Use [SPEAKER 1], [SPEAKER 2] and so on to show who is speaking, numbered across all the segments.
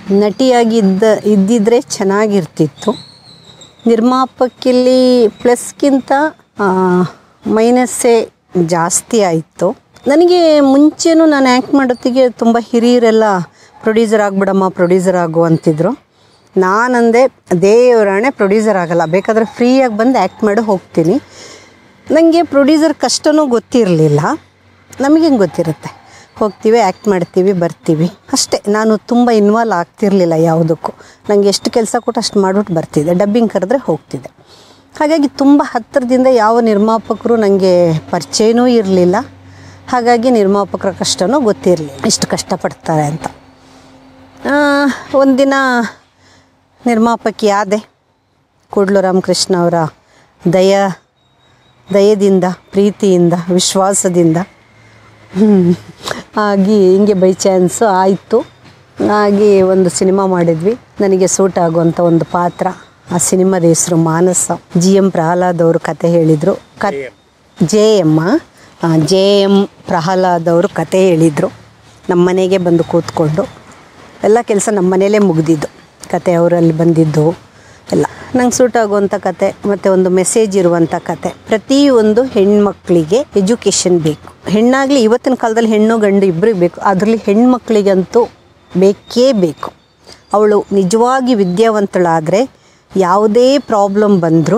[SPEAKER 1] ನಟಿಯಾಗಿ ಇದ್ದ ಇದ್ದಿದ್ರೆ ಚೆನ್ನಾಗಿರ್ತಿತ್ತು ನಿರ್ಮಾಪಕಿಲಿ ಪ್ಲಸ್ಗಿಂತ ಮೈನಸ್ಸೇ ಜಾಸ್ತಿ ಆಯಿತು ನನಗೆ ಮುಂಚೆನೂ ನಾನು ಆ್ಯಕ್ಟ್ ಮಾಡೋತ್ತಿಗೆ ತುಂಬ ಹಿರಿಯರೆಲ್ಲ ಪ್ರೊಡ್ಯೂಸರ್ ಆಗ್ಬಿಡಮ್ಮ ಪ್ರೊಡ್ಯೂಸರ್ ಆಗು ಅಂತಿದ್ರು ನಾನಂದೆ ದೇವರಾಣೆ ಪ್ರೊಡ್ಯೂಸರ್ ಆಗಲ್ಲ ಬೇಕಾದರೆ ಫ್ರೀಯಾಗಿ ಬಂದು ಆ್ಯಕ್ಟ್ ಮಾಡಿ ಹೋಗ್ತೀನಿ ನನಗೆ ಪ್ರೊಡ್ಯೂಸರ್ ಕಷ್ಟನೂ ಗೊತ್ತಿರಲಿಲ್ಲ ನಮಗೆ ಹೆಂಗೆ ಗೊತ್ತಿರುತ್ತೆ ಹೋಗ್ತೀವಿ ಆ್ಯಕ್ಟ್ ಮಾಡ್ತೀವಿ ಬರ್ತೀವಿ ಅಷ್ಟೇ ನಾನು ತುಂಬ ಇನ್ವಾಲ್ವ್ ಆಗ್ತಿರಲಿಲ್ಲ ಯಾವುದಕ್ಕೂ ನನಗೆ ಎಷ್ಟು ಕೆಲಸ ಕೊಟ್ಟು ಅಷ್ಟು ಮಾಡ್ಬಿಟ್ಟು ಬರ್ತಿದ್ದೆ ಡಬ್ಬಿಂಗ್ ಕರೆದ್ರೆ ಹೋಗ್ತಿದ್ದೆ ಹಾಗಾಗಿ ತುಂಬ ಹತ್ತಿರದಿಂದ ಯಾವ ನಿರ್ಮಾಪಕರು ನನಗೆ ಪರಿಚಯನೂ ಇರಲಿಲ್ಲ ಹಾಗಾಗಿ ನಿರ್ಮಾಪಕರ ಕಷ್ಟನೂ ಗೊತ್ತಿರಲಿಲ್ಲ ಇಷ್ಟು ಕಷ್ಟಪಡ್ತಾರೆ ಅಂತ ಆ, ಒಂದಿನ ನಿರ್ಮಾಪಕಿ ಆದೆ ಕೂಡ್ಲು ರಾಮಕೃಷ್ಣ ಅವರ ದಯ ದಯದಿಂದ ಪ್ರೀತಿಯಿಂದ ವಿಶ್ವಾಸದಿಂದ ಹ್ಮ್. ಆಗಿ ಹಿಂಗೆ ಬೈ ಚಾನ್ಸು ಆಯಿತು ಆಗಿ ಒಂದು ಸಿನಿಮಾ ಮಾಡಿದ್ವಿ ನನಗೆ ಸೂಟ್ ಆಗುವಂಥ ಒಂದು ಪಾತ್ರ ಆ ಸಿನಿಮಾದ ಹೆಸರು ಮಾನಸ ಜಿ ಎಂ ಪ್ರಹ್ಲಾದ್ ಅವರು ಕತೆ ಹೇಳಿದರು ಕ J M J M Prahlad ಅವರು ಕತೆ ಹೇಳಿದರು ನಮ್ಮ ಮನೆಗೆ ಬಂದು ಕೂತ್ಕೊಂಡು ಎಲ್ಲ ಕೆಲಸ ನಮ್ಮ ಮನೇಲೇ ಮುಗ್ದಿದ್ದು ಕತೆ ಅವರಲ್ಲಿ ಬಂದಿದ್ದು ಎಲ್ಲ ನಂಗೆ ಸೂಟ್ ಆಗುವಂಥ ಕತೆ ಮತ್ತು ಒಂದು ಮೆಸೇಜ್ ಇರುವಂಥ ಕತೆ ಪ್ರತಿಯೊಂದು ಹೆಣ್ಮಕ್ಳಿಗೆ ಎಜುಕೇಷನ್ ಬೇಕು ಹೆಣ್ಣಾಗಲಿ ಇವತ್ತಿನ ಕಾಲದಲ್ಲಿ ಹೆಣ್ಣು ಗಂಡು ಇಬ್ಬರಿಗೆ ಬೇಕು ಅದರಲ್ಲಿ ಹೆಣ್ಮಕ್ಳಿಗಂತೂ ಬೇಕೇ ಬೇಕು ಅವಳು ನಿಜವಾಗಿ ವಿದ್ಯಾವಂತಳಾದರೆ ಯಾವುದೇ ಪ್ರಾಬ್ಲಮ್ ಬಂದರೂ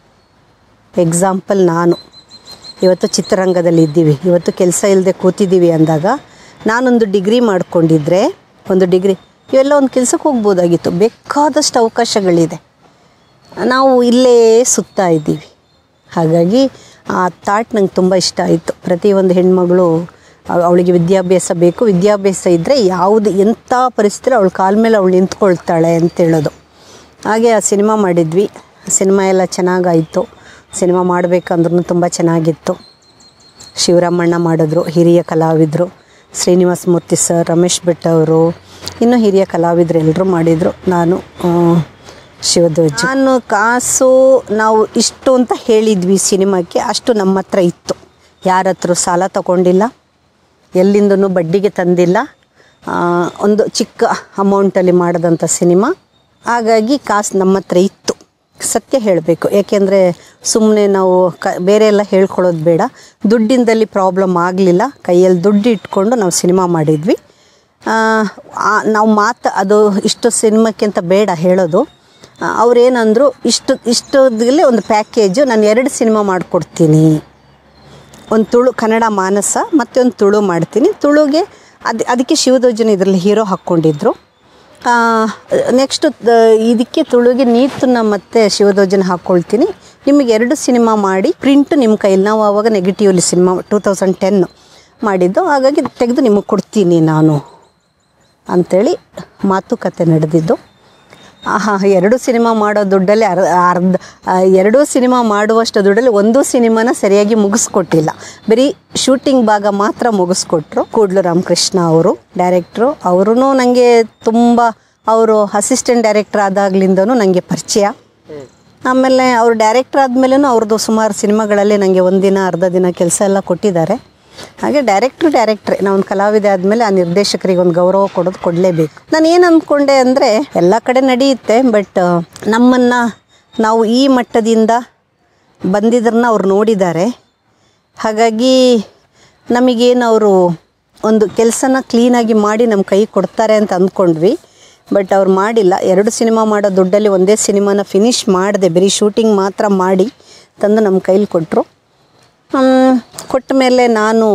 [SPEAKER 1] ಎಕ್ಸಾಂಪಲ್ ನಾನು ಇವತ್ತು ಚಿತ್ರರಂಗದಲ್ಲಿ ಇದ್ದೀವಿ ಇವತ್ತು ಕೆಲಸ ಇಲ್ಲದೆ ಕೂತಿದ್ದೀವಿ ಅಂದಾಗ ನಾನೊಂದು ಡಿಗ್ರಿ ಮಾಡ್ಕೊಂಡಿದ್ರೆ ಒಂದು ಡಿಗ್ರಿ ಇವೆಲ್ಲ ಒಂದು ಕೆಲಸಕ್ಕೆ ಹೋಗ್ಬೋದಾಗಿತ್ತು ಬೇಕಾದಷ್ಟು ಅವಕಾಶಗಳಿದೆ ನಾವು ಇಲ್ಲೇ ಸುತ್ತಾ ಇದ್ದೀವಿ ಹಾಗಾಗಿ ಆ ಥಾಟ್ ನಂಗೆ ತುಂಬ ಇಷ್ಟ ಆಯಿತು ಪ್ರತಿಯೊಂದು ಹೆಣ್ಮಗಳು ಅವ್- ಅವಳಿಗೆ ವಿದ್ಯಾಭ್ಯಾಸ ಬೇಕು ವಿದ್ಯಾಭ್ಯಾಸ ಇದ್ದರೆ ಯಾವುದು ಎಂಥ ಪರಿಸ್ಥಿತಿ ಅವಳ ಕಾಲ ಮೇಲೆ ಅವಳು ನಿಂತ್ಕೊಳ್ತಾಳೆ ಅಂತ ಹೇಳೋದು ಹಾಗೆ ಆ ಸಿನಿಮಾ ಮಾಡಿದ್ವಿ ಸಿನಿಮಾ ಎಲ್ಲ ಚೆನ್ನಾಗಾಯಿತು ಸಿನಿಮಾ ಮಾಡಬೇಕಂದ್ರೂ ತುಂಬ ಚೆನ್ನಾಗಿತ್ತು ಶಿವರಾಮಣ್ಣ ಮಾಡಿದ್ರು ಹಿರಿಯ ಕಲಾವಿದರು ಶ್ರೀನಿವಾಸ ಮೂರ್ತಿ ಸರ್ ರಮೇಶ್ ಭಟ್ ಅವರು ಇನ್ನೂ ಹಿರಿಯ ಕಲಾವಿದರು ಎಲ್ಲರೂ ಮಾಡಿದರು ನಾನು ಆ, ಶಿವಧ್ವಜ್ ನಾನು ಕಾಸು ನಾವು ಇಷ್ಟು ಅಂತ ಹೇಳಿದ್ವಿ ಸಿನಿಮಾಕ್ಕೆ ಅಷ್ಟು ನಮ್ಮ ಹತ್ರ ಇತ್ತು ಯಾರ ಹತ್ರ ಸಾಲ ತಗೊಂಡಿಲ್ಲ ಎಲ್ಲಿಂದನೂ ಬಡ್ಡಿಗೆ ತಂದಿಲ್ಲ ಆ, ಒಂದು ಚಿಕ್ಕ ಅಮೌಂಟಲ್ಲಿ ಮಾಡಿದಂಥ ಸಿನಿಮಾ ಹಾಗಾಗಿ ಕಾಸು ನಮ್ಮ ಹತ್ರ ಇತ್ತು ಸತ್ಯ ಹೇಳಬೇಕು ಯಾಕೆಂದರೆ ಸುಮ್ಮನೆ ನಾವು ಕ ಬೇರೆ ಎಲ್ಲ ಹೇಳ್ಕೊಳ್ಳೋದು ಬೇಡ ದುಡ್ಡಿಂದಲ್ಲಿ ಪ್ರಾಬ್ಲಮ್ ಆಗಲಿಲ್ಲ ಕೈಯಲ್ಲಿ ದುಡ್ಡು ಇಟ್ಕೊಂಡು ನಾವು ಸಿನಿಮಾ ಮಾಡಿದ್ವಿ ಆ, ಆ- ನಾವು ಮಾತು ಅದು ಇಷ್ಟು ಸಿನಿಮಾಕ್ಕೆ ಅಂತ ಬೇಡ ಹೇಳೋದು ಆ, ಅವ್ರೇನಂದ್ರು ಇಷ್ಟು ಇಷ್ಟದಲ್ಲೇ ಒಂದು ಪ್ಯಾಕೇಜು ನಾನು ಎರಡು ಸಿನಿಮಾ ಮಾಡಿಕೊಡ್ತೀನಿ ಒಂದು ತುಳು ಕನ್ನಡ ಮಾನಸ ಮತ್ತು ಒಂದು ತುಳು ಮಾಡ್ತೀನಿ ತುಳುಗೆ ಅದು ಅದಕ್ಕೆ ಶಿವಧ್ವಜನ ಇದರಲ್ಲಿ ಹೀರೋ ಹಾಕ್ಕೊಂಡಿದ್ರು ನೆಕ್ಸ್ಟ್ ಇದಕ್ಕೆ ತುಳುಗೆ ನೀತನ್ನ ಮತ್ತೆ ಶಿವಧ್ವಜನ ಹಾಕ್ಕೊಳ್ತೀನಿ ನಿಮಗೆ ಎರಡು ಸಿನಿಮಾ ಮಾಡಿ ಪ್ರಿಂಟ್ ನಿಮ್ಮ ಕೈಲಿ ನಾವು ಆವಾಗ ನೆಗೆಟಿವ್ಲಿ ಸಿನಿಮಾ ಟೂ ತೌಸಂಡ್ ಟೆನ್ ಮಾಡಿದ್ದು ಹಾಗಾಗಿ ತೆಗೆದು ನಿಮಗೆ ಕೊಡ್ತೀನಿ ನಾನು ಅಂಥೇಳಿ ಮಾತುಕತೆ ನಡೆದಿದ್ದು ಆಹಾ ಎರಡು ಸಿನಿಮಾ ಮಾಡೋ ದುಡ್ಡಲ್ಲಿ ಅರ್ಧ ಅರ್ಧ ಆ, ಎರಡೂ ಸಿನಿಮಾ ಮಾಡುವಷ್ಟು ದುಡ್ಡಲ್ಲಿ ಒಂದೂ ಸಿನಿಮಾನ ಸರಿಯಾಗಿ ಮುಗಿಸ್ಕೊಟ್ಟಿಲ್ಲ ಬರೀ ಶೂಟಿಂಗ್ ಭಾಗ ಮಾತ್ರ ಮುಗಿಸ್ಕೊಟ್ರು ಕೂಡ್ಲು ರಾಮಕೃಷ್ಣ ಅವರು ಡೈರೆಕ್ಟ್ರು ಅವರು ನನಗೆ ತುಂಬ ಅವರು ಅಸಿಸ್ಟೆಂಟ್ ಡೈರೆಕ್ಟರ್ ಆದಾಗ್ಲಿಂದನೂ ನನಗೆ ಪರಿಚಯ ಆಮೇಲೆ ಅವರು ಡೈರೆಕ್ಟರ್ ಆದಮೇಲೂ ಅವ್ರದ್ದು ಸುಮಾರು ಸಿನಿಮಾಗಳಲ್ಲಿ ನನಗೆ ಒಂದಿನ ಅರ್ಧ ದಿನ ಕೆಲಸ ಎಲ್ಲ ಕೊಟ್ಟಿದ್ದಾರೆ ಹಾಗೆ ಡೈರೆಕ್ಟ್ರು ಡೈರೆಕ್ಟ್ರೆ ನಾವು ಒಂದು ಕಲಾವಿದೆ ಆದಮೇಲೆ ಆ ನಿರ್ದೇಶಕರಿಗೆ ಒಂದು ಗೌರವ ಕೊಡೋದು ಕೊಡಲೇಬೇಕು ನಾನು ಏನು ಅಂದ್ಕೊಂಡೆ ಅಂದರೆ ಎಲ್ಲ ಕಡೆ ನಡೆಯುತ್ತೆ ಬಟ್ ನಮ್ಮನ್ನು ನಾವು ಈ ಮಟ್ಟದಿಂದ ಬಂದಿದ್ರನ್ನ ಅವ್ರು ನೋಡಿದ್ದಾರೆ ಹಾಗಾಗಿ ನಮಗೇನು ಅವರು ಒಂದು ಕೆಲಸನ ಕ್ಲೀನಾಗಿ ಮಾಡಿ ನಮ್ಮ ಕೈ ಕೊಡ್ತಾರೆ ಅಂತ ಅಂದ್ಕೊಂಡ್ವಿ ಬಟ್ ಅವ್ರು ಮಾಡಿಲ್ಲ ಎರಡು ಸಿನಿಮಾ ಮಾಡೋ ದುಡ್ಡಲ್ಲಿ ಒಂದೇ ಸಿನಿಮಾನ ಫಿನಿಷ್ ಮಾಡಿದೆ ಬರೀ ಶೂಟಿಂಗ್ ಮಾತ್ರ ಮಾಡಿ ತಂದು ನಮ್ಮ ಕೈಲಿ ಕೊಟ್ಟರು ಕೊಟ್ಟ ಮೇಲೆ ನಾನು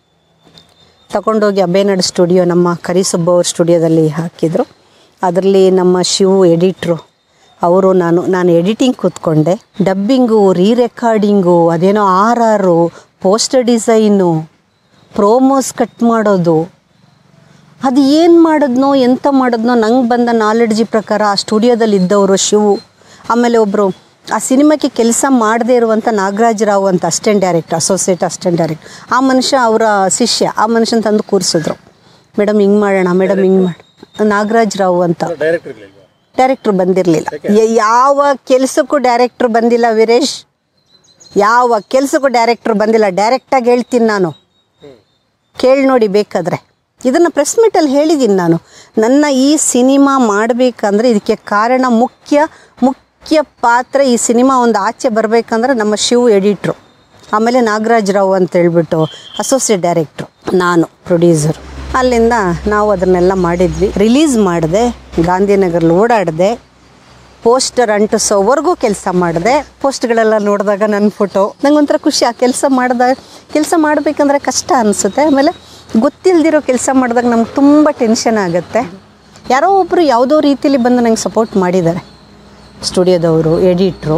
[SPEAKER 1] ತಗೊಂಡೋಗಿ ಅಬೇನಾಡು ಸ್ಟುಡಿಯೋ ನಮ್ಮ ಕರಿಸುಬ್ಬ ಅವ್ರ ಸ್ಟುಡಿಯೋದಲ್ಲಿ ಹಾಕಿದರು ಅದರಲ್ಲಿ ನಮ್ಮ ಶಿವು ಎಡಿಟ್ರು ಅವರು ನಾನು ನಾನು ಎಡಿಟಿಂಗ್ ಕೂತ್ಕೊಂಡೆ ಡಬ್ಬಿಂಗು ರೀ ರೆಕಾರ್ಡಿಂಗು ಅದೇನೋ ಆರ್ ಆರು ಪೋಸ್ಟರ್ ಡಿಸೈನು ಪ್ರೋಮೋಸ್ ಕಟ್ ಮಾಡೋದು ಅದು ಏನು ಮಾಡಿದ್ನೋ ಎಂತ ಮಾಡಿದ್ನೋ ನಂಗೆ ಬಂದ ನಾಲೆಡ್ಜಿ ಪ್ರಕಾರ ಆ ಸ್ಟುಡಿಯೋದಲ್ಲಿ ಇದ್ದವರು ಶಿವು ಆಮೇಲೆ ಒಬ್ಬರು ಆ ಸಿನಿಮಾಕ್ಕೆ ಕೆಲಸ ಮಾಡದೇ ಇರುವಂಥ ನಾಗರಾಜ್ ರಾವ್ ಅಂತ assistant director associate assistant director ಆ ಮನುಷ್ಯ ಅವರ ಶಿಷ್ಯ ಆ ಮನುಷ್ಯನ ತಂದು ಕೂರಿಸಿದ್ರು ಮೇಡಮ್ ಹಿಂಗೆ ಮಾಡೋಣ ಮೇಡಮ್ ಹಿಂಗೆ ಮಾಡಿ ನಾಗರಾಜ್ ರಾವ್ ಅಂತ
[SPEAKER 2] ಡೈರೆಕ್ಟರ್ ಇರ್ಲಿಲ್ವಾ
[SPEAKER 1] ಡೈರೆಕ್ಟ್ರ್ ಬಂದಿರಲಿಲ್ಲ ಯಾವ ಕೆಲಸಕ್ಕೂ ಡೈರೆಕ್ಟ್ರ್ ಬಂದಿಲ್ಲ ವೀರೇಶ್ ಯಾವ ಕೆಲಸಕ್ಕೂ ಡೈರೆಕ್ಟ್ರ್ ಬಂದಿಲ್ಲ ಡೈರೆಕ್ಟಾಗಿ ಹೇಳ್ತೀನಿ ನಾನು ಕೇಳಿ ನೋಡಿ ಬೇಕಾದ್ರೆ ಇದನ್ನು ಪ್ರೆಸ್ ಮೀಟಲ್ಲಿ ಹೇಳಿದ್ದೀನಿ ನಾನು ನನ್ನ ಈ ಸಿನಿಮಾ ಮಾಡಬೇಕಂದ್ರೆ ಇದಕ್ಕೆ ಕಾರಣ ಮುಖ್ಯ ಮುಖ್ಯ ಪಾತ್ರ ಈ ಸಿನಿಮಾ ಒಂದು ಆಚೆ ಬರಬೇಕಂದ್ರೆ ನಮ್ಮ ಶಿವ್ ಎಡಿಟ್ರು ಆಮೇಲೆ ನಾಗರಾಜ್ ರಾವ್ ಅಂತ ಹೇಳ್ಬಿಟ್ಟು ಅಸೋಸಿಯೇಟ್ ಡೈರೆಕ್ಟ್ರು ನಾನು ಪ್ರೊಡ್ಯೂಸರು ಅಲ್ಲಿಂದ ನಾವು ಅದನ್ನೆಲ್ಲ ಮಾಡಿದ್ವಿ ರಿಲೀಸ್ ಮಾಡಿದೆ ಗಾಂಧಿನಗರಲ್ಲಿ ಓಡಾಡಿದೆ ಪೋಸ್ಟರ್ ಅಂಟಿಸೋವರೆಗೂ ಕೆಲಸ ಮಾಡಿದೆ ಪೋಸ್ಟ್ಗಳೆಲ್ಲ ನೋಡಿದಾಗ ನನ್ನ ಫೋಟೋ ನಂಗೊಂಥರ ಖುಷಿ ಆ ಕೆಲಸ ಮಾಡಿದಾಗ ಕೆಲಸ ಮಾಡಬೇಕಂದ್ರೆ ಕಷ್ಟ ಅನಿಸುತ್ತೆ ಆಮೇಲೆ ಗೊತ್ತಿಲ್ಲದಿರೋ ಕೆಲಸ ಮಾಡಿದಾಗ ನಮ್ಗೆ ತುಂಬ ಟೆನ್ಷನ್ ಆಗುತ್ತೆ ಯಾರೋ ಒಬ್ಬರು ಯಾವುದೋ ರೀತಿಯಲ್ಲಿ ಬಂದು ನಂಗೆ ಸಪೋರ್ಟ್ ಮಾಡಿದ್ದಾರೆ ಸ್ಟುಡಿಯೋದವರು ಎಡಿಟ್ರು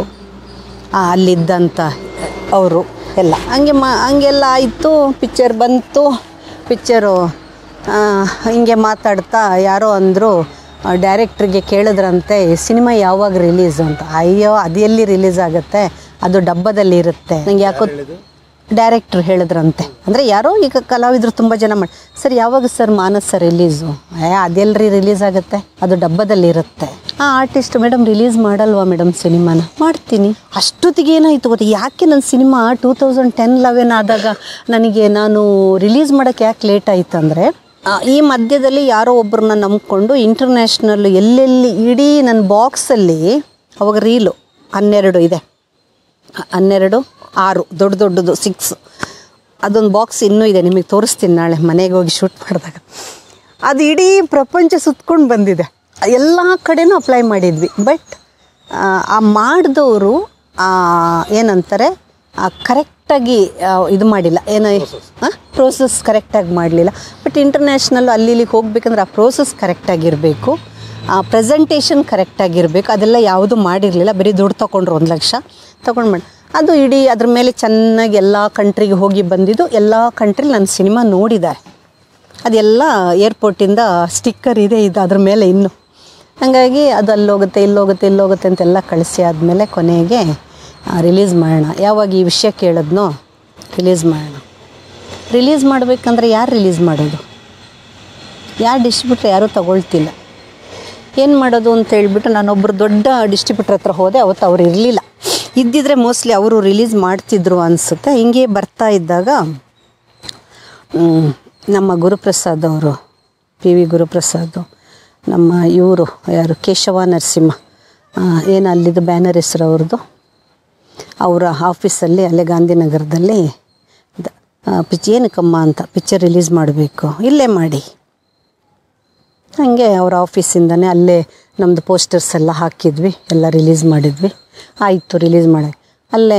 [SPEAKER 1] ಅಲ್ಲಿದ್ದಂಥ ಅವರು ಎಲ್ಲ ಹಂಗೆ ಮಾ ಹಂಗೆಲ್ಲ ಆಯಿತು ಪಿಕ್ಚರ್ ಬಂತು ಪಿಕ್ಚರು ಹಿಂಗೆ ಮಾತಾಡ್ತಾ ಯಾರೋ ಅಂದರು ಡೈರೆಕ್ಟ್ರಿಗೆ ಕೇಳಿದ್ರಂತೆ ಸಿನಿಮಾ ಯಾವಾಗ ರಿಲೀಸು ಅಂತ ಅಯ್ಯೋ ಅದು ಎಲ್ಲಿ ರಿಲೀಸ್ ಆಗುತ್ತೆ ಅದು ಡಬ್ಬದಲ್ಲಿ ಇರುತ್ತೆ ನಂಗೆ ಯಾಕೋ ಡೈರೆಕ್ಟ್ರ್ ಹೇಳಿದ್ರಂತೆ ಅಂದರೆ ಯಾರೋ ಈಗ ಕಲಾವಿದರು ತುಂಬ ಜನ ಮಾಡಿ ಸರ್ ಯಾವಾಗ ಸರ್ ಮಾನಸ ರಿಲೀಸು ಏ ಅದೆಲ್ರಿ ರಿಲೀಸ್ ಆಗುತ್ತೆ ಅದು ಡಬ್ಬದಲ್ಲಿ ಇರುತ್ತೆ ಆ ಆರ್ಟಿಸ್ಟ್ ಮೇಡಮ್ ರಿಲೀಸ್ ಮಾಡಲ್ವಾ ಮೇಡಮ್ ಸಿನಿಮಾನ ಮಾಡ್ತೀನಿ ಅಷ್ಟೊತ್ತಿಗೆ ಏನಾಯಿತು ಗೊತ್ತಾ ಯಾಕೆ ನನ್ನ cinema two thousand ten eleven ಆದಾಗ ನನಗೆ ನಾನು ರಿಲೀಸ್ ಮಾಡೋಕ್ಕೆ ಯಾಕೆ ಲೇಟ್ ಆಯಿತು ಅಂದರೆ ಈ ಮಧ್ಯದಲ್ಲಿ ಯಾರೋ ಒಬ್ಬರನ್ನ ನಂಬ್ಕೊಂಡು ಇಂಟರ್ನ್ಯಾಷನಲ್ ಎಲ್ಲೆಲ್ಲಿ ಇಡೀ ನನ್ನ ಬಾಕ್ಸಲ್ಲಿ ಅವಾಗ ರೀಲು ಹನ್ನೆರಡು ಇದೆ ಹನ್ನೆರಡು ಆರು ದೊಡ್ಡ ದೊಡ್ಡದು ಸಿಕ್ಸ್ ಅದೊಂದು ಬಾಕ್ಸ್ ಇನ್ನೂ ಇದೆ ನಿಮಗೆ ತೋರಿಸ್ತೀನಿ ನಾಳೆ ಮನೆಗೆ ಹೋಗಿ ಶೂಟ್ ಮಾಡಿದಾಗ ಅದು ಇಡೀ ಪ್ರಪಂಚ ಸುತ್ಕೊಂಡು ಬಂದಿದೆ ಎಲ್ಲ ಕಡೆನೂ ಅಪ್ಲೈ ಮಾಡಿದ್ವಿ ಬಟ್ ಆ ಮಾಡಿದವರು ಏನಂತಾರೆ ಕರೆಕ್ಟಾಗಿ ಇದು ಮಾಡಿಲ್ಲ ಏನು ಪ್ರೋಸೆಸ್ ಕರೆಕ್ಟಾಗಿ ಮಾಡಲಿಲ್ಲ ಬಟ್ ಇಂಟರ್ನ್ಯಾಷನಲ್ ಅಲ್ಲಿ ಇಲ್ಲಿಗೆ ಹೋಗ್ಬೇಕಂದ್ರೆ ಆ ಪ್ರೋಸೆಸ್ ಕರೆಕ್ಟಾಗಿರಬೇಕು ಆ ಪ್ರೆಸೆಂಟೇಷನ್ ಕರೆಕ್ಟಾಗಿರಬೇಕು ಅದೆಲ್ಲ ಯಾವುದೂ ಮಾಡಿರಲಿಲ್ಲ ಬರೀ ದುಡ್ಡು ತೊಗೊಂಡ್ರು ಒಂದು ಲಕ್ಷ ತೊಗೊಂಡು ಮಾಡಿ ಅದು ಇಡೀ ಅದ್ರ ಮೇಲೆ ಚೆನ್ನಾಗಿ ಎಲ್ಲ ಕಂಟ್ರಿಗೆ ಹೋಗಿ ಬಂದಿದ್ದು ಎಲ್ಲ ಕಂಟ್ರಿಲಿ ನನ್ನ ಸಿನಿಮಾ ನೋಡಿದ್ದಾರೆ ಅದೆಲ್ಲ ಏರ್ಪೋರ್ಟಿಂದ ಸ್ಟಿಕ್ಕರ್ ಇದೆ ಇದು ಅದ್ರ ಮೇಲೆ ಇನ್ನು ಹಾಗಾಗಿ ಅದು ಅಲ್ಲೋಗುತ್ತೆ ಇಲ್ಲೋಗುತ್ತೆ ಇಲ್ಲೋಗುತ್ತೆ ಅಂತೆಲ್ಲ ಕಳಿಸಿ ಆದಮೇಲೆ ಕೊನೆಗೆ ರಿಲೀಸ್ ಮಾಡೋಣ ಯಾವಾಗ ಈ ವಿಷಯ ಕೇಳಿದ್ನೋ ರಿಲೀಸ್ ಮಾಡೋಣ ರಿಲೀಸ್ ಮಾಡಬೇಕಂದ್ರೆ ಯಾರು ರಿಲೀಸ್ ಮಾಡೋದು ಯಾರು ಡಿಸ್ಟ್ರಿಬ್ಯೂಟ್ರ್ ಯಾರೂ ತಗೊಳ್ತಿಲ್ಲ ಏನು ಮಾಡೋದು ಅಂತ ಹೇಳ್ಬಿಟ್ಟು ನಾನೊಬ್ಬರು ದೊಡ್ಡ ಡಿಸ್ಟ್ರಿಬ್ಯೂಟ್ರ್ ಹತ್ರ ಹೋದೆ ಅವತ್ತು ಅವ್ರು ಇರಲಿಲ್ಲ ಇದ್ದಿದ್ರೆ ಮೋಸ್ಟ್ಲಿ ಅವರು ರಿಲೀಸ್ ಮಾಡ್ತಿದ್ರು ಅನಿಸುತ್ತೆ ಹಿಂಗೆ ಬರ್ತಾ ಇದ್ದಾಗ ಮ್, ನಮ್ಮ ಗುರುಪ್ರಸಾದ್ ಅವರು ಪಿ ವಿ ಗುರುಪ್ರಸಾದ್ ನಮ್ಮ ಇವರು ಯಾರು ಕೇಶವ ನರಸಿಂಹ ಆ, ಏನು ಅಲ್ಲಿದ್ದು ಬ್ಯಾನರ್ ಹೆಸರು ಅವ್ರದ್ದು ಅವರ ಆಫೀಸಲ್ಲಿ ಅಲ್ಲೇ ಗಾಂಧಿನಗರದಲ್ಲಿ ದ- ಆ, ಪಿಚ್ ಏನಕ್ಕಮ್ಮ ಅಂತ ಪಿಕ್ಚರ್ ರಿಲೀಸ್ ಮಾಡಬೇಕು ಇಲ್ಲೇ ಮಾಡಿ ಹಾಗೆ ಅವ್ರ ಆಫೀಸಿಂದನೇ ಅಲ್ಲೇ ನಮ್ಮದು ಪೋಸ್ಟರ್ಸ್ ಎಲ್ಲ ಹಾಕಿದ್ವಿ ಎಲ್ಲ ರಿಲೀಸ್ ಮಾಡಿದ್ವಿ ಆಯಿತು ರಿಲೀಸ್ ಮಾಡಿ ಅಲ್ಲೇ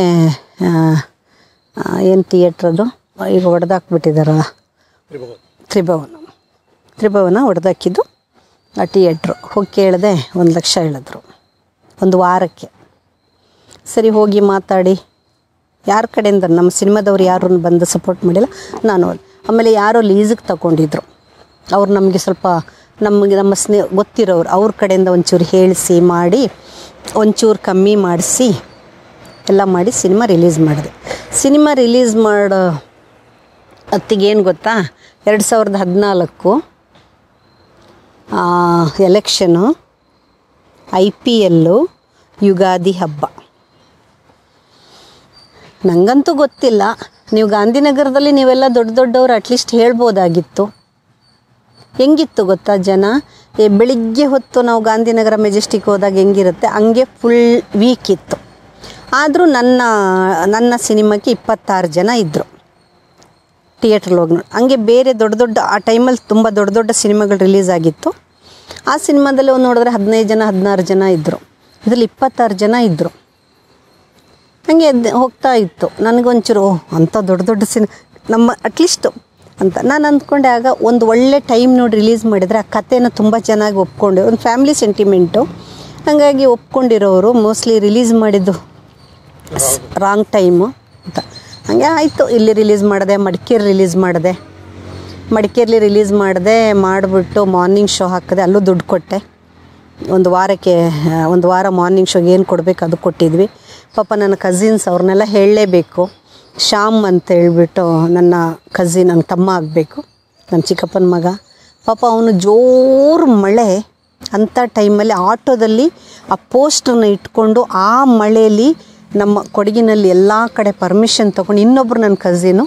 [SPEAKER 1] ಏನು ಥಿಯೇಟ್ರದು ಈಗ ಹೊಡೆದಾಕ್ಬಿಟ್ಟಿದಾರಲ್ಲ ತ್ರಿಭುವನ ತ್ರಿಭುವನ ಹೊಡೆದಾಕಿದ್ದು ಆ ಥಿಯೇಟ್ರು ಹೋಗಿ ಕೇಳಿದೆ ಒಂದು ಲಕ್ಷ ಹೇಳಿದ್ರು ಒಂದು ವಾರಕ್ಕೆ ಸರಿ ಹೋಗಿ ಮಾತಾಡಿ ಯಾರ ಕಡೆಯಿಂದ ನಮ್ಮ ಸಿನಿಮಾದವ್ರು ಯಾರೂ ಬಂದು ಸಪೋರ್ಟ್ ಮಾಡಿಲ್ಲ ನಾನು ಹೋದೆ. ಆಮೇಲೆ ಯಾರೋ ಲೀಸಿಗೆ ತಗೊಂಡಿದ್ರು ಅವ್ರು ನಮಗೆ ಸ್ವಲ್ಪ ನಮಗೆ ನಮ್ಮ ಸ್ನೇ ಗೊತ್ತಿರೋರು ಅವ್ರ ಕಡೆಯಿಂದ ಒಂಚೂರು ಹೇಳಿಸಿ ಮಾಡಿ ಒಂಚೂರು ಕಮ್ಮಿ ಮಾಡಿಸಿ ಎಲ್ಲ ಮಾಡಿ ಸಿನಿಮಾ ರಿಲೀಸ್ ಮಾಡಿದೆ ಸಿನಿಮಾ ರಿಲೀಸ್ ಮಾಡೋ ಹೊತ್ತಿಗೇನು ಗೊತ್ತಾ ಎರಡು ಸಾವಿರದ ಹದಿನಾಲ್ಕು ಎಲೆಕ್ಷನು ಐ ಪಿ ಎಲ್ಲು ಯುಗಾದಿ ಹಬ್ಬ ನನಗಂತೂ ಗೊತ್ತಿಲ್ಲ ನೀವು ಗಾಂಧಿನಗರದಲ್ಲಿ ನೀವೆಲ್ಲ ದೊಡ್ಡ ದೊಡ್ಡವರು ಅಟ್ಲೀಸ್ಟ್ ಹೇಳ್ಬೋದಾಗಿತ್ತು ಹೆಂಗಿತ್ತು ಗೊತ್ತಾ ಜನ ಏ ಬೆಳಿಗ್ಗೆ ಹೊತ್ತು ನಾವು ಗಾಂಧಿನಗರ ಮೆಜೆಸ್ಟಿಕ್ ಹೋದಾಗ ಹೆಂಗಿರುತ್ತೆ ಹಂಗೆ ಫುಲ್ ವೀಕ್ ಇತ್ತು ಆದರೂ ನನ್ನ ನನ್ನ ಸಿನಿಮಾಕ್ಕೆ ಇಪ್ಪತ್ತಾರು ಜನ ಇದ್ದರು ಥಿಯೇಟ್ರಲ್ಲಿ ಹೋಗಿ ನೋಡಿ ಹಂಗೆ ಬೇರೆ ದೊಡ್ಡ ದೊಡ್ಡ ಆ ಟೈಮಲ್ಲಿ ತುಂಬ ದೊಡ್ಡ ದೊಡ್ಡ ಸಿನಿಮಾಗಳು ರಿಲೀಸ್ ಆಗಿತ್ತು ಆ ಸಿನಿಮಾದಲ್ಲಿ ಒಂದು ನೋಡಿದ್ರೆ ಹದಿನೈದು ಜನ ಹದಿನಾರು ಜನ ಇದ್ದರು ಇದರಲ್ಲಿ ಇಪ್ಪತ್ತಾರು ಜನ ಇದ್ದರು ಹಾಗೆ ಎದ್ದು ಹೋಗ್ತಾ ಇತ್ತು ನನಗೊಂಚೂರು ಓ ಅಂಥ ದೊಡ್ಡ ದೊಡ್ಡ ಸಿನ್ ನಮ್ಮ ಅಟ್ಲೀಸ್ಟು ಅಂತ ನಾನು ಅಂದ್ಕೊಂಡೆ ಆಗ ಒಂದು ಒಳ್ಳೆ ಟೈಮ್ ನೋಡಿ ರಿಲೀಸ್ ಮಾಡಿದರೆ ಆ ಕಥೆನ ತುಂಬ ಚೆನ್ನಾಗಿ ಒಪ್ಕೊಂಡೆ ಒಂದು ಫ್ಯಾಮ್ಲಿ ಸೆಂಟಿಮೆಂಟು ಹಾಗಾಗಿ ಒಪ್ಕೊಂಡಿರೋರು ಮೋಸ್ಟ್ಲಿ ರಿಲೀಸ್ ಮಾಡಿದ್ದು ರಾಂಗ್ ಟೈಮು ಅಂತ ಹಾಗೆ ಆಯಿತು ಇಲ್ಲಿ ರಿಲೀಸ್ ಮಾಡಿದೆ ಮಡಿಕೇರಿ ರಿಲೀಸ್ ಮಾಡಿದೆ ಮಡಿಕೇರಿಲಿ ರಿಲೀಸ್ ಮಾಡಿದೆ ಮಾಡಿಬಿಟ್ಟು ಮಾರ್ನಿಂಗ್ ಶೋ ಹಾಕಿದೆ ಅಲ್ಲೂ ದುಡ್ಡು ಕೊಟ್ಟೆ ಒಂದು ವಾರಕ್ಕೆ ಆ, ಒಂದು ವಾರ ಮಾರ್ನಿಂಗ್ ಶೋಗೆ ಏನು ಕೊಡಬೇಕು ಅದು ಕೊಟ್ಟಿದ್ವಿ ಪಾಪ ನನ್ನ ಕಸಿನ್ಸ್ ಅವ್ರನ್ನೆಲ್ಲ ಹೇಳಲೇಬೇಕು ಶ್ಯಾಮ್ ಅಂತ ಹೇಳ್ಬಿಟ್ಟು ನನ್ನ ಕಸಿನ್ ನನ್ನ ತಮ್ಮ ಆಗಬೇಕು ನಮ್ಮ ಚಿಕ್ಕಪ್ಪನ ಮಗ ಪಾಪ ಅವನು ಜೋರು ಮಳೆ ಅಂಥ ಟೈಮಲ್ಲಿ ಆಟೋದಲ್ಲಿ ಆ ಪೋಸ್ಟರ್ನ ಇಟ್ಕೊಂಡು ಆ ಮಳೆಯಲ್ಲಿ ನಮ್ಮ ಕೊಡಗಿನಲ್ಲಿ ಎಲ್ಲ ಕಡೆ ಪರ್ಮಿಷನ್ ತೊಗೊಂಡು ಇನ್ನೊಬ್ರು ನನ್ನ ಕಸಿನು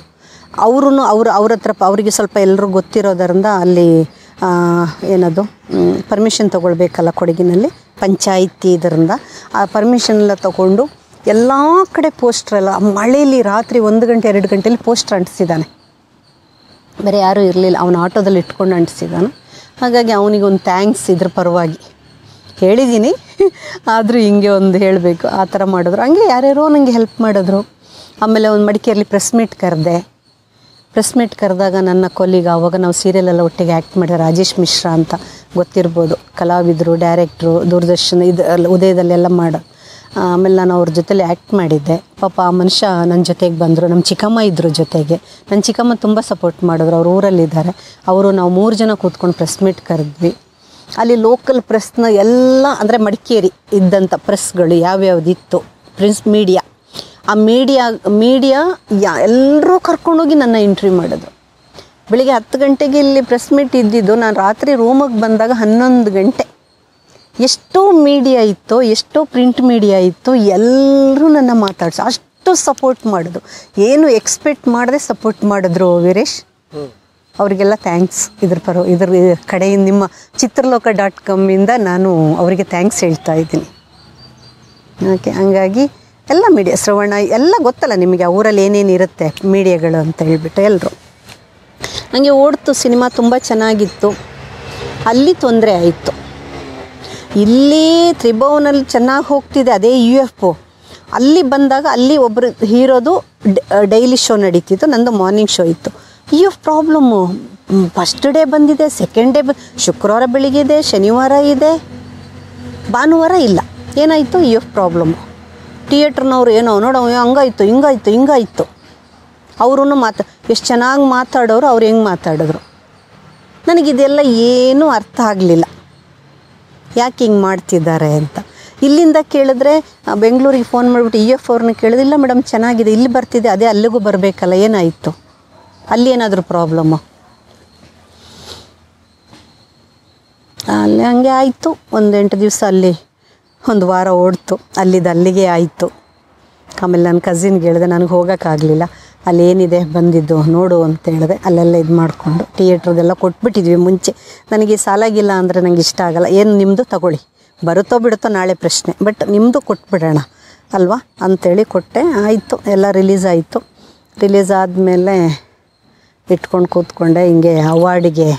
[SPEAKER 1] ಅವರು ಅವ್ರ ಅವ್ರ ಹತ್ರ ಪ- ಅವರಿಗೆ ಸ್ವಲ್ಪ ಎಲ್ಲರೂ ಗೊತ್ತಿರೋದರಿಂದ ಅಲ್ಲಿ ಆ, ಏನದು ಪರ್ಮಿಷನ್ ತೊಗೊಳ್ಬೇಕಲ್ಲ ಕೊಡಗಿನಲ್ಲಿ ಪಂಚಾಯಿತಿ ಇದರಿಂದ ಆ ಪರ್ಮಿಷನ್ ಎಲ್ಲ ತಗೊಂಡು ಎಲ್ಲ ಕಡೆ ಪೋಸ್ಟ್ರ್ ಎಲ್ಲ ಮಳೆಯಲ್ಲಿ ರಾತ್ರಿ ಒಂದು ಗಂಟೆ ಎರಡು ಗಂಟೆಯಲ್ಲಿ ಪೋಸ್ಟ್ರ್ ಅಂಟಿಸಿದ್ದಾನೆ ಬೇರೆ ಯಾರೂ ಇರಲಿಲ್ಲ ಅವನ ಆಟೋದಲ್ಲಿ ಇಟ್ಕೊಂಡು ಅಂಟಿಸಿದ್ದಾನೆ ಹಾಗಾಗಿ ಅವನಿಗೆ ಒಂದು ಥ್ಯಾಂಕ್ಸ್ ಇದ್ರ ಪರವಾಗಿ ಹೇಳಿದ್ದೀನಿ ಆದರೂ ಹಿಂಗೆ ಒಂದು ಹೇಳಬೇಕು ಆ ಥರ ಮಾಡಿದ್ರು ಹಂಗೆ ಯಾರ್ಯಾರೋ ನನಗೆ ಹೆಲ್ಪ್ ಮಾಡಿದ್ರು ಆಮೇಲೆ ಒಂದು ಮಡಿಕೇರಿಲಿ ಪ್ರೆಸ್ ಮೀಟ್ ಕರೆದೆ ಪ್ರೆಸ್ ಮೀಟ್ ಕರೆದಾಗ ನನ್ನ ಕೊಲ್ಲಿಗ ಆವಾಗ ನಾವು ಸೀರಿಯಲೆಲ್ಲ ಒಟ್ಟಿಗೆ ಆ್ಯಕ್ಟ್ ಮಾಡಿದ ರಾಜೇಶ್ ಮಿಶ್ರಾ ಅಂತ ಗೊತ್ತಿರ್ಬೋದು ಕಲಾವಿದರು ಡೈರೆಕ್ಟ್ರು ದೂರದರ್ಶನ ಇದು ಅಲ್ಲ ಉದಯದಲ್ಲೆಲ್ಲ ಮಾಡೋ ಆಮೇಲೆ ನಾನು ಅವ್ರ ಜೊತೆಲಿ ಆ್ಯಕ್ಟ್ ಮಾಡಿದ್ದೆ ಪಾಪ ಆ ಮನುಷ್ಯ ನನ್ನ ಜೊತೆಗೆ ಬಂದರು ನಮ್ಮ ಚಿಕ್ಕಮ್ಮ ಇದ್ದರು ಜೊತೆಗೆ ನನ್ನ ಚಿಕ್ಕಮ್ಮ ತುಂಬ ಸಪೋರ್ಟ್ ಮಾಡಿದ್ರು ಅವ್ರು ಊರಲ್ಲಿದ್ದಾರೆ ಅವರು ನಾವು ಮೂರು ಜನ ಕೂತ್ಕೊಂಡು ಪ್ರೆಸ್ ಮೀಟ್ ಕರೆದ್ವಿ ಅಲ್ಲಿ ಲೋಕಲ್ ಪ್ರೆಸ್ನ ಎಲ್ಲ ಅಂದರೆ ಮಡಿಕೇರಿ ಇದ್ದಂಥ ಪ್ರೆಸ್ಗಳು ಯಾವ್ಯಾವ್ದಿತ್ತು ಪ್ರಿನ್ಸ್ ಮೀಡಿಯಾ ಆ ಮೀಡಿಯಾ ಮೀಡಿಯಾ ಯಾ ಎಲ್ಲರೂ ಕರ್ಕೊಂಡೋಗಿ ನನ್ನ ಇಂಟ್ರ್ಯೂ ಮಾಡಿದ್ರು ಬೆಳಿಗ್ಗೆ ಹತ್ತು ಗಂಟೆಗೆ ಇಲ್ಲಿ ಪ್ರೆಸ್ ಮೀಟ್ ಇದ್ದಿದ್ದು ನಾನು ರಾತ್ರಿ ರೂಮಿಗೆ ಬಂದಾಗ ಹನ್ನೊಂದು ಗಂಟೆ ಎಷ್ಟೋ ಮೀಡಿಯಾ ಇತ್ತು ಎಷ್ಟೋ ಪ್ರಿಂಟ್ ಮೀಡಿಯಾ ಇತ್ತು ಎಲ್ಲರೂ ನನ್ನ ಮಾತಾಡ್ಸಿ ಅಷ್ಟು ಸಪೋರ್ಟ್ ಮಾಡಿದ್ರು ಏನು ಎಕ್ಸ್ಪೆಕ್ಟ್ ಮಾಡದೆ ಸಪೋರ್ಟ್ ಮಾಡಿದ್ರು ವೀರೇಶ್ ಅವರಿಗೆಲ್ಲ ಥ್ಯಾಂಕ್ಸ್ ಇದ್ರ ಪರ ಇದ್ರ ಕಡೆಯಿಂದ ನಿಮ್ಮ ಚಿತ್ರಲೋಕ ಡಾಟ್ ಕಾಮಿಂದ ನಾನು ಅವರಿಗೆ ಥ್ಯಾಂಕ್ಸ್ ಹೇಳ್ತಾ ಇದ್ದೀನಿ ಓಕೆ ಹಂಗಾಗಿ ಎಲ್ಲ ಮೀಡಿಯಾ ಶ್ರವಣ ಎಲ್ಲ ಗೊತ್ತಲ್ಲ ನಿಮಗೆ ಆ ಊರಲ್ಲಿ ಏನೇನು ಇರುತ್ತೆ ಮೀಡಿಯಾಗಳು ಅಂತ ಹೇಳ್ಬಿಟ್ಟು ಎಲ್ಲರೂ ನನಗೆ ಓಡ್ತು ಸಿನಿಮಾ ತುಂಬ ಚೆನ್ನಾಗಿತ್ತು ಅಲ್ಲಿ ತೊಂದರೆ ಆಯಿತು ಇಲ್ಲಿ ತ್ರಿಭುವನಲ್ಲಿ ಚೆನ್ನಾಗಿ ಹೋಗ್ತಿದೆ ಅದೇ ಯು ಎಫ್ ಒ ಅಲ್ಲಿ ಬಂದಾಗ ಅಲ್ಲಿ ಒಬ್ಬರು ಹೀರೋದು ಡೈಲಿ ಶೋ ನಡೀತಿತ್ತು ನಂದು ಮಾರ್ನಿಂಗ್ ಶೋ ಇತ್ತು U F problem first day ಬಂದಿದೆ ಸೆಕೆಂಡ್ ಡೇ ಬ ಶುಕ್ರವಾರ ಬೆಳಿಗ್ಗೆ ಇದೆ ಶನಿವಾರ ಇದೆ ಭಾನುವಾರ ಇಲ್ಲ ಏನಾಯಿತು ಇ ಎಫ್ ಪ್ರಾಬ್ಲಮ್ಮು ಥಿಯೇಟ್ರ್ನವ್ರು ಏನೋ ನೋಡೋ ಹಂಗಾಯ್ತು ಹಿಂಗಾಯ್ತು ಹಿಂಗಾಯ್ತು ಅವರು ಮಾತು ಎಷ್ಟು ಚೆನ್ನಾಗಿ ಮಾತಾಡೋರು ಅವ್ರು ಹೆಂಗೆ ಮಾತಾಡಿದ್ರು ನನಗಿದೆಲ್ಲ ಏನೂ ಅರ್ಥ ಆಗಲಿಲ್ಲ ಯಾಕೆ ಹಿಂಗೆ ಮಾಡ್ತಿದ್ದಾರೆ ಅಂತ ಇಲ್ಲಿಂದ ಕೇಳಿದ್ರೆ ಆ, ಬೆಂಗಳೂರಿಗೆ ಫೋನ್ ಮಾಡಿಬಿಟ್ಟು ಇ ಎಫ್ ಅವ್ರನ್ನ ಕೇಳಿದ್ರೆ ಇಲ್ಲ ಮೇಡಮ್ ಚೆನ್ನಾಗಿದೆ ಇಲ್ಲಿ ಬರ್ತಿದೆ ಅದೇ ಅಲ್ಲಿಗೂ ಬರಬೇಕಲ್ಲ ಏನಾಯಿತು ಅಲ್ಲಿ ಏನಾದರೂ ಪ್ರಾಬ್ಲಮ್ಮು ಅಲ್ಲಿ ಹಂಗೆ ಆಯಿತು ಒಂದು ಎಂಟು ದಿವಸ ಅಲ್ಲಿ ಒಂದು ವಾರ ಓಡ್ತು ಅಲ್ಲಿದ್ದು ಅಲ್ಲಿಗೆ ಆಯಿತು ಆಮೇಲೆ ನನ್ನ ಕಸಿನ್ಗೆ ಹೇಳಿದೆ ನನಗೆ ಹೋಗೋಕ್ಕಾಗಲಿಲ್ಲ ಅಲ್ಲಿ ಏನಿದೆ ಬಂದಿದ್ದು ನೋಡು ಅಂತ ಹೇಳಿದೆ ಅಲ್ಲೆಲ್ಲ ಇದು ಮಾಡಿಕೊಂಡು ಥಿಯೇಟ್ರದೆಲ್ಲ ಕೊಟ್ಬಿಟ್ಟಿದ್ವಿ ಮುಂಚೆ ನನಗೆ ಸಾಲಾಗಿಲ್ಲ ಅಂದರೆ ನನಗೆ ಇಷ್ಟ ಆಗಲ್ಲ ಏನು ನಿಮ್ಮದು ತಗೊಳ್ಳಿ ಬರುತ್ತೋ ಬಿಡುತ್ತೋ ನಾಳೆ ಪ್ರಶ್ನೆ ಬಟ್ ನಿಮ್ಮದು ಕೊಟ್ಬಿಡೋಣ ಅಲ್ವಾ ಅಂಥೇಳಿ ಕೊಟ್ಟೆ ಆಯಿತು ಎಲ್ಲ ರಿಲೀಸ್ ಆಯಿತು ರಿಲೀಸ್ ಆದಮೇಲೆ ಇಟ್ಕೊಂಡು ಕೂತ್ಕೊಂಡೆ ಹಿಂಗೆ ಅವಾರ್ಡಿಗೆ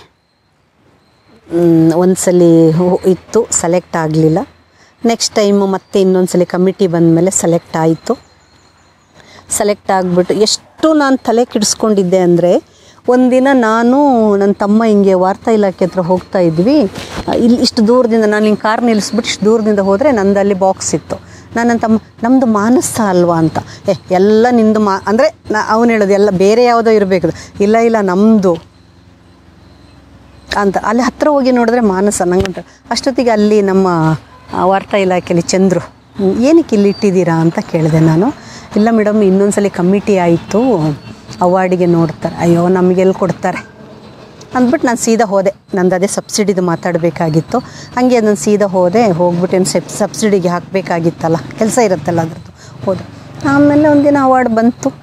[SPEAKER 1] ಒಂದು ಸಲ ಇತ್ತು ಸೆಲೆಕ್ಟ್ ಆಗಲಿಲ್ಲ ನೆಕ್ಸ್ಟ್ ಟೈಮು ಮತ್ತೆ ಇನ್ನೊಂದು ಸಲ ಕಮಿಟಿ ಬಂದಮೇಲೆ ಸೆಲೆಕ್ಟ್ ಆಯಿತು ಸೆಲೆಕ್ಟ್ ಆಗಿಬಿಟ್ಟು ಎಷ್ಟು ನಾನು ತಲೆ ಕೆಡಿಸ್ಕೊಂಡಿದ್ದೆ ಅಂದರೆ ಒಂದಿನ ನಾನು ನನ್ನ ತಮ್ಮ ಹಿಂಗೆ ವಾರ್ತಾ ಇಲಾಖೆ ಹತ್ರ ಹೋಗ್ತಾ ಇದ್ವಿ ಆ, ಇಲ್ಲಿ ಇಷ್ಟು ದೂರದಿಂದ ನಾನು ಹಿಂಗೆ ಕಾರ್ ನಿಲ್ಲಿಸ್ಬಿಟ್ಟು ಇಷ್ಟು ದೂರದಿಂದ ಹೋದರೆ ನಂದು ಅಲ್ಲಿ ಬಾಕ್ಸ್ ಇತ್ತು ನಾನು ನನ್ನ ತಮ್ಮ ನಮ್ಮದು ಮಾನಸ ಅಲ್ವಾ ಅಂತ ಏ ಎಲ್ಲ ನಿಂದು ಮಾ ಅಂದರೆ ನಾ ಅವನು ಹೇಳೋದು ಎಲ್ಲ ಬೇರೆ ಯಾವುದೋ ಇರಬೇಕು ಇಲ್ಲ ಇಲ್ಲ ನಮ್ಮದು ಅಂತ ಅಲ್ಲಿ ಹತ್ರ ಹೋಗಿ ನೋಡಿದ್ರೆ ಮಾನಸ ನಂಗೆ ಅಷ್ಟೊತ್ತಿಗೆ ಅಲ್ಲಿ ನಮ್ಮ ಆ, ವಾರ್ತಾ ಇಲಾಖೆಯಲ್ಲಿ ಚಂದ್ರು ಹ್ಮ್, ಏನಕ್ಕೆ ಇಲ್ಲಿ ಇಟ್ಟಿದ್ದೀರಾ ಅಂತ ಕೇಳಿದೆ ನಾನು ಇಲ್ಲ ಮೇಡಮ್ ಇನ್ನೊಂದ್ಸಲಿ ಕಮಿಟಿ ಆಯಿತು ಅವಾರ್ಡಿಗೆ ನೋಡ್ತಾರೆ ಅಯ್ಯೋ ನಮಗೆಲ್ಲಿ ಕೊಡ್ತಾರೆ ಅಂದ್ಬಿಟ್ಟು ನಾನು ಸೀದಾ ಹೋದೆ ನಂದು ಅದೇ ಸಬ್ಸಿಡಿದು ಮಾತಾಡಬೇಕಾಗಿತ್ತು ಹಾಗೆ ನಾನು ಸೀದಾ ಹೋದೆ ಹೋಗ್ಬಿಟ್ಟು ಏನು ಸಬ್ ಸಬ್ಸಿಡಿಗೆ ಹಾಕಬೇಕಾಗಿತ್ತಲ್ಲ ಕೆಲಸ ಇರುತ್ತಲ್ಲ ಅದ್ರದ್ದು ಹೋದೆ ಆಮೇಲೆ ಒಂದಿನ ಅವಾರ್ಡ್ ಬಂತು